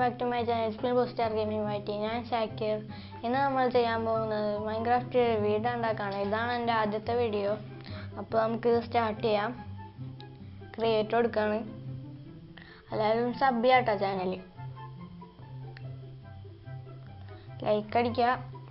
Back to my channel spill booster gaming വൈറ്റി ഞാൻ ഷാക്കിർ ഇന്ന് നമ്മൾ ചെയ്യാൻ പോകുന്നത് മൈൻക്രാഫ്റ്റ് വീട് ഉണ്ടാക്കാണ് ഇതാണ് എൻ്റെ ആദ്യത്തെ വീഡിയോ അപ്പോൾ നമുക്ക് ഇത് സ്റ്റാർട്ട് ചെയ്യാം ക്രിയേറ്റ് കൊടുക്കാണ് എല്ലാവരും സബ് ചെയ്യാട്ടോ ചാനൽ ലൈക്ക് അടിക്കുക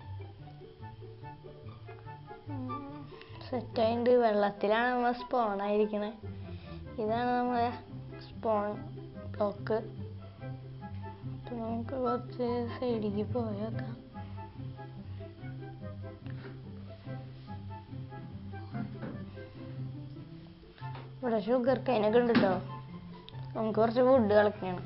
സെറ്റായിട്ട് വെള്ളത്തിലാണ് നമ്മൾ സ്പോൺ ആയിരിക്കണേ ഇതാണ് നമ്മുടെ സ്പോൺ ബ്ലോക്ക് അപ്പൊ നമുക്ക് കുറച്ച് സൈഡിലേക്ക് പോയേക്കാം ഇവിടെ ഷുഗർ കൈനൊക്കെ ഉണ്ട് കേട്ടോ നമുക്ക് കുറച്ച് വുഡ് കളക്കണം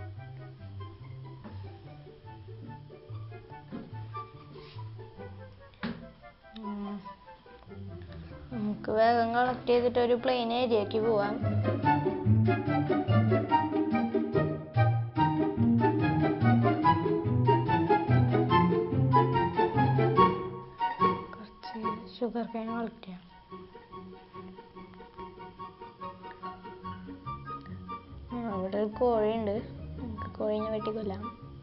നമുക്ക് വേഗം കളക്ട് ചെയ്തിട്ട് ഒരു പ്ലെയിൻ ഏരിയക്ക് പോവാം കുറച്ച് ഷുഗർ കൈൻ കളക്ട് ചെയ്യാം ആ, അവിടെ ഒരു കോഴിയുണ്ട് നമുക്ക് കോഴിനെ വെട്ടി കൊല്ലാം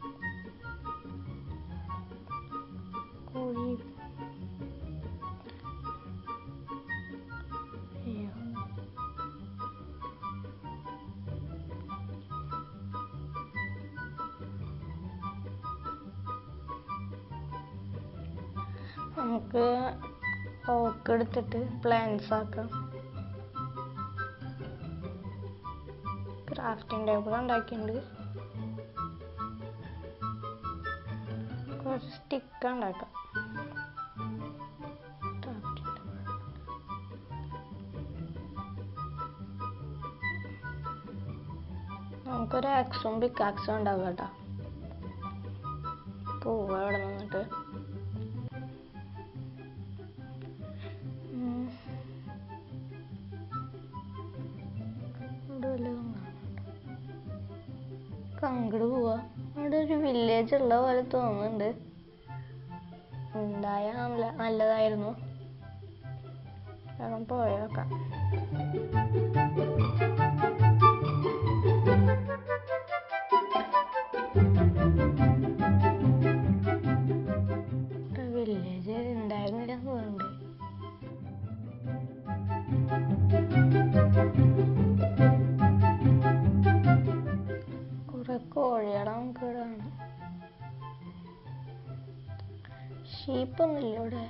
കോഴി അയ്യോ നമുക്ക് ഓക്ക് എടുത്തിട്ട് പ്ലാന്റ്സ് ആക്കാം ക്രാഫ്റ്റിംഗ് ടേബിൾ ഉണ്ടാക്കിയിട്ടുണ്ട് കുറച്ച് സ്റ്റിക്ക് ഉണ്ടാക്കാം Crafting table. നമുക്കൊരു ആക്സും പിക്കാക്സും ഉണ്ടാവും കേട്ടോ പോവുക അവിടെ നിന്നിട്ട് ഉം. ഇവിടെ വല്ലതും കാണുന്നുണ്ടോ? അങ്ങട് പോവാ അവിടെ ഒരു വില്ലേജ് ഉള്ള പോലെ തോന്നുന്നുണ്ട് ഉണ്ടായ നല്ല നല്ലതായിരുന്നു വേഗം പോയേക്കാം വില്ലേജ് ഉണ്ടായിരുന്നില്ല തോന്നുന്നുണ്ട് കുറെ കോഴികളെ നമുക്ക് ഇവിടെ കാണാം ഷീപ്പൊന്നുമില്ല ഇവിടെ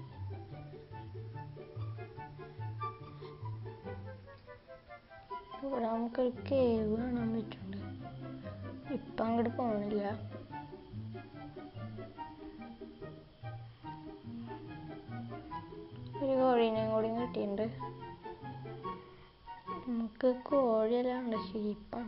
ഇവിടെ നമുക്കൊരു കേവ് കാണാൻ പറ്റുന്നുണ്ട് ഇപ്പൊ അങ്ങോട്ട് പോണില്ല ഒരു കോഴീനെയും കൂടി കിട്ടിയിട്ടുണ്ട് നമുക്ക് കോഴിയല്ലാണ്ട് ഷീപ്പാണ്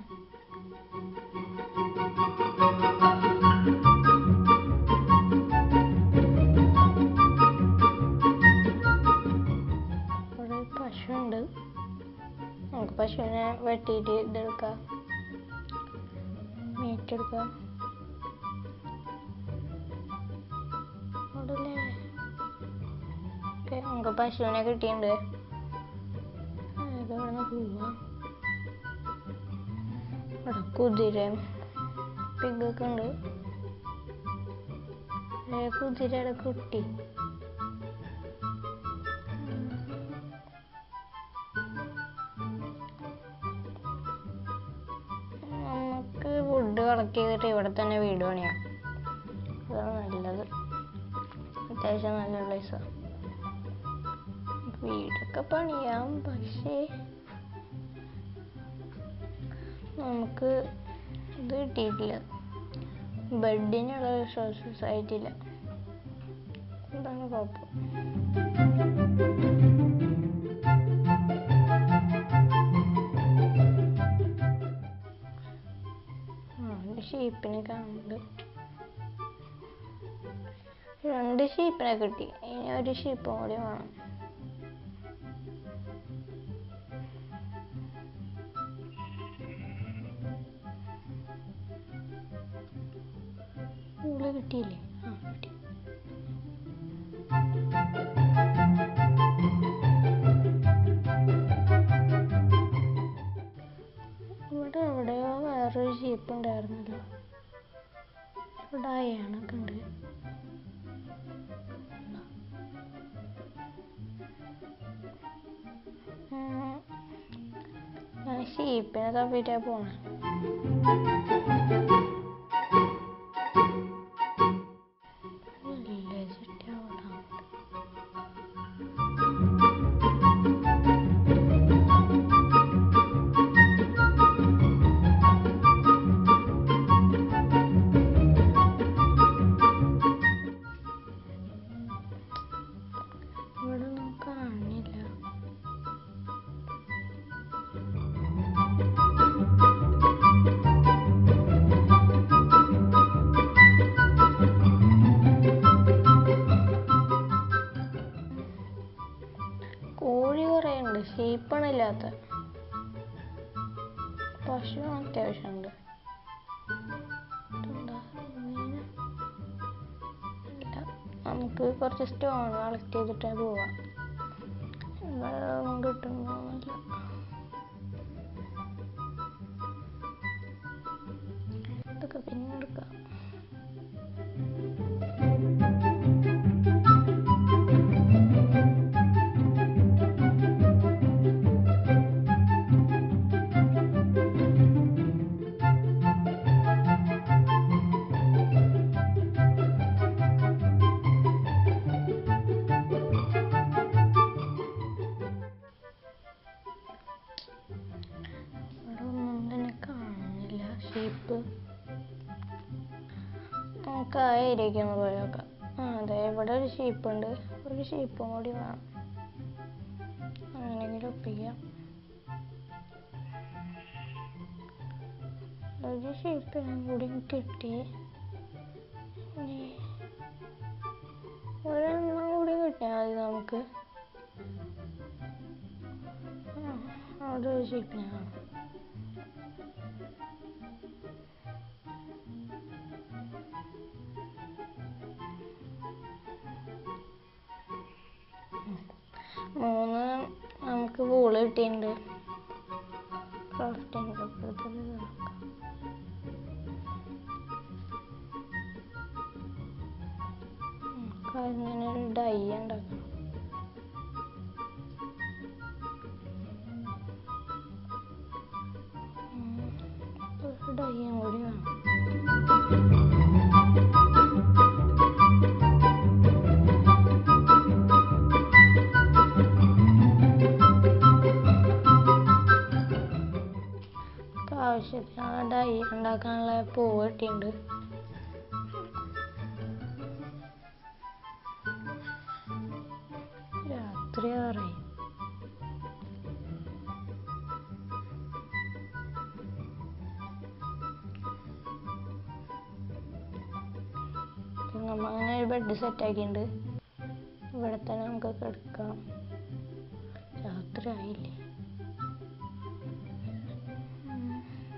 ഇവിടെ പശുണ്ട് നമുക്ക് പശുവിനെ വെട്ടിയിട്ട് ഇതെടുക്കാം മീറ്റ് എടുക്കാം അവിടെല്ലേ ഓക്കെ നമുക്ക് പശുവിനെ കിട്ടിയിട്ടുണ്ട് ഇവിടെ പോവാം ഇവിടെ കുതിരയും പിഗൊക്കെ ഉണ്ട് ഏ, കുതിരയുടെ കുട്ടി നമുക്ക് വുഡ് കളക്ട് ചെയ്തിട്ട് ഇവിടെ തന്നെ വീട് പണിയാം അതാണ് നല്ലത് അത്യാവശ്യം നല്ല പ്ലേസാണ് വീടൊക്കെ പണിയാം പക്ഷേ നമുക്ക് ഇത് കിട്ടിയിട്ടില്ല ബെഡിനുള്ള റിസോഴ്സസ് ആയിട്ടില്ല ഇതാണ് കുഴപ്പം ആ ഒരു ഷീപ്പിനെ കാണുന്നുണ്ട് രണ്ട് ഷീപ്പിനെ കിട്ടി ഇനി ഒരു ഷീപ്പും കൂടി വേണം ഊള് കിട്ടിയില്ലേ ആ കിട്ടി ഇവിടെ എവിടെയോ വേറൊരു ജീപ്പ് ഉണ്ടായിരുന്നല്ലോ ഇവിടെ അയണൊക്കെ ഉണ്ട് ഉം. ഞാൻ ഷീപ്പിനെ തപ്പിട്ടാ പോണേ വില്ലേജ് അവിടെ ഇവിടെ ഒന്നും കാണില്ല കോഴി കുറേ ഉണ്ട് ഷീപ്പാണ് ഇല്ലാത്ത പശു അത്യാവശ്യമുണ്ട് ഇതെന്താ? മീന്? ഇല്ല. നമുക്ക് കുറച്ച് സ്റ്റോൺ കളക്ട് ചെയ്തിട്ടേ പോവാം വെള്ളം കിട്ടുന്നൊന്നുമില്ല ഇതൊക്കെ പിന്നെ എടുക്കാം ഇവിടെ ഒന്നും തന്നെ കാണുന്നില്ല ഷീപ്പ് നമുക്ക് ആ ഏരിയയ്ക്ക് ഒന്ന് പോയി നോക്കാം ആ അതെ ഇവിടെ ഒരു ഷീപ്പ് ഉണ്ട് ഒരു ഷീപ്പും കൂടി വേണം അങ്ങനെയെങ്കിലും ഒപ്പിക്കാം ഒരു ഷീപ്പിനും കൂടി കിട്ടി ഇനി ഒരെണ്ണം കൂടി കിട്ടിയാൽ മതി നമുക്ക് ആ, അവിടെ ഒരു ഷീപ്പിനെ കാണാം മൂന്ന് നമുക്ക് വൂള് കിട്ടിയിട്ടുണ്ട് ക്രാഫ്റ്റിംഗ് എടുത്തത് നോക്കാം നമുക്ക് അതിന് ഒരു ഡൈ ഉണ്ടാക്കണം ഉം, ഒരു ഡൈയും കൂടി വേണം നമുക്ക് ആവശ്യത്തിന് ഡൈ ഉണ്ടാക്കാനുള്ള പൂവ് കിട്ടിയിട്ടുണ്ട് രാത്രി ആറായി പിന്നെ നമ്മ അങ്ങനെ ഒരു ബെഡ് സെറ്റ് ആക്കിയിട്ടുണ്ട് ഇവിടെ തന്നെ നമുക്ക് കിടക്കാം രാത്രി ആയില്ലേ ഉം.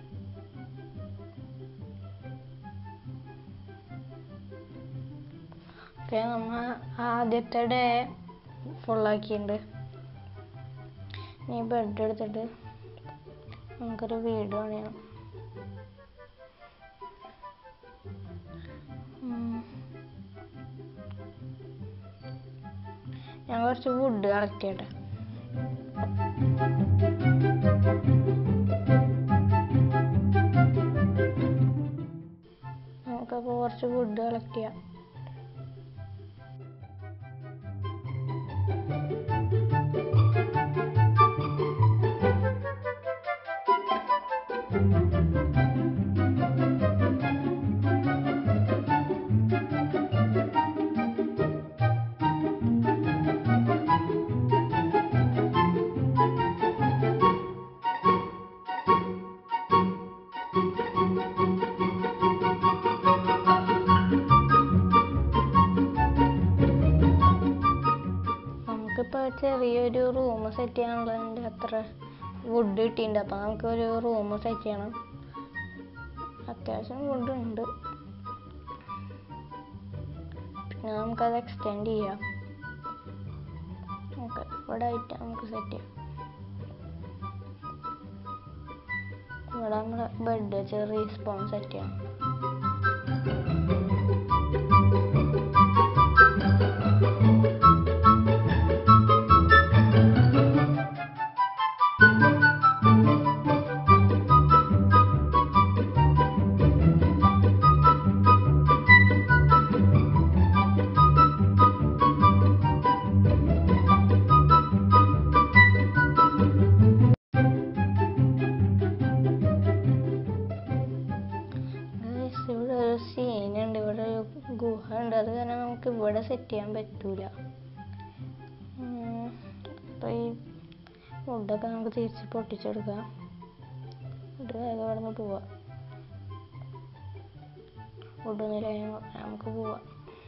ഓക്കെ നമ്മ ആദ്യത്തെ ഡേ ഫുള്ളാക്കിയിട്ടുണ്ട് ഇനി ബെഡ് എടുത്തിട്ട് നമുക്കൊരു വീട് പണിയണം ഉം. ഞാൻ കുറച്ച് വുഡ് കളക്ട് ചെയ്യട്ടെ നമുക്കപ്പോൾ കുറച്ച് വുഡ് കളക്ട് ചെയ്യാം നമുക്കിപ്പോൾ ചെറിയൊരു റൂം സെറ്റ് ചെയ്യാനുള്ളതിൻ്റെ അത്ര വുഡ് കിട്ടിയിട്ടുണ്ട് അപ്പോൾ നമുക്കൊരു റൂം സെറ്റ് ചെയ്യണം അത്യാവശ്യം വുഡ് ഉണ്ട് പിന്നെ നമുക്കത് എക്സ്റ്റെൻഡ് ചെയ്യാം ഓക്കെ ഇവിടെ ആയിട്ട് നമുക്ക് സെറ്റ് ചെയ്യാം ഇവിടെ നമ്മുടെ ബെഡ് വെച്ച് റീസ്പോൺ സെറ്റ് ചെയ്യണം മീനുണ്ട് ഇവിടെ ഒരു ഗുഹ ഉണ്ട് അത് കാരണം നമുക്ക് ഇവിടെ സെറ്റ് ചെയ്യാൻ പറ്റൂല ഉം, അപ്പൊ ഈ ഫുഡൊക്കെ നമുക്ക് തിരിച്ച് പൊട്ടിച്ചെടുക്കാം എന്നിട്ട് വേഗം ഇവിടെ നിന്ന് പോവാം ഫുഡൊന്നുമില്ല നമുക്ക് പോവാം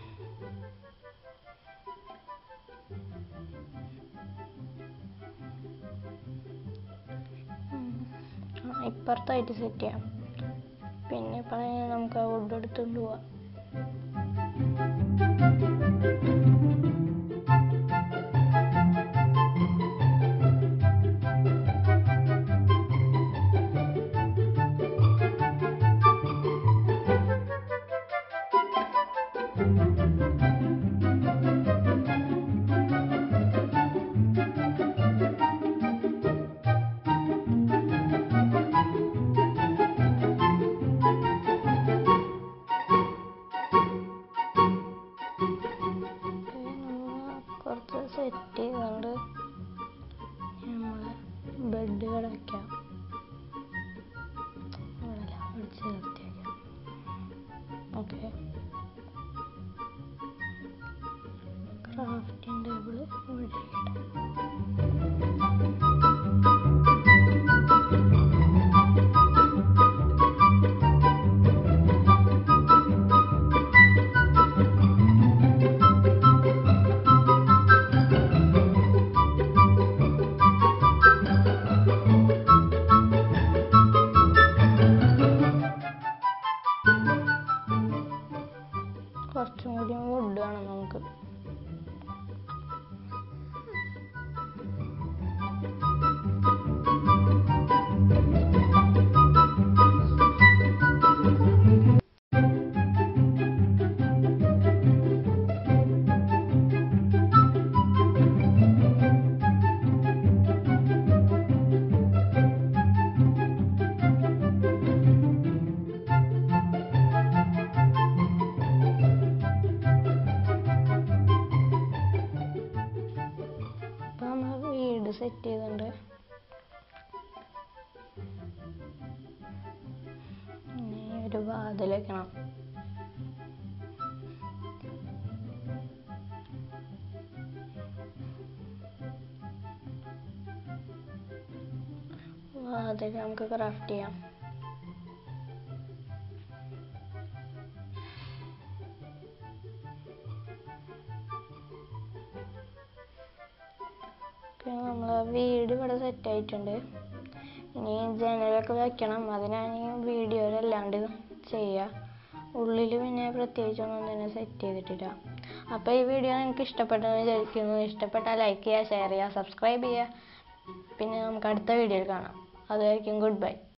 ഉം. ആ, ഇപ്പുറത്തായിട്ട് സെറ്റ് ചെയ്യാം പിന്നെ ഇപ്പം നമുക്ക് ആ വുഡ് എടുത്തുകൊണ്ട് പോവാം കുറച്ച് സെറ്റ് ചെയ്തുകൊണ്ട് നമ്മൾ ബെഡ് കിടക്കാം ഇവിടെ അടിച്ച് നിർത്തിയേക്കാം ഓക്കെ ക്രാഫ്റ്റിംഗ് ടേബിൾ ഇവിടെ ഇരിക്കട്ടെ കുറച്ചും കൂടി വുഡ് വേണം നമുക്ക് ഇപ്പൊ നമ്മൾ വീട് സെറ്റ് ചെയ്തിട്ടുണ്ട് ഇനി ഒരു വാതിൽ വെക്കണം വാതിൽ നമുക്ക് ക്രാഫ്റ്റ് ചെയ്യാം പിന്നെ നമ്മൾ വീട് ഇവിടെ സെറ്റ് ആയിട്ടുണ്ട് ഇനി ജനലൊക്കെ വെക്കണം അതിനാണ് ഈ വീഡിയോയിലല്ലാണ്ട് ചെയ്യുക ഉള്ളിൽ പിന്നെ പ്രത്യേകിച്ചൊന്നും തന്നെ സെറ്റ് ചെയ്തിട്ടില്ല അപ്പോൾ ഈ വീഡിയോ നിങ്ങൾക്ക് ഇഷ്ടപ്പെട്ടെന്ന് വിചാരിക്കുന്നു ഇഷ്ടപ്പെട്ടാൽ ലൈക്ക് ചെയ്യുക ഷെയർ ചെയ്യുക സബ്സ്ക്രൈബ് ചെയ്യുക പിന്നെ നമുക്ക് അടുത്ത വീഡിയോയിൽ കാണാം അതുവരെയും ഗുഡ് ബൈ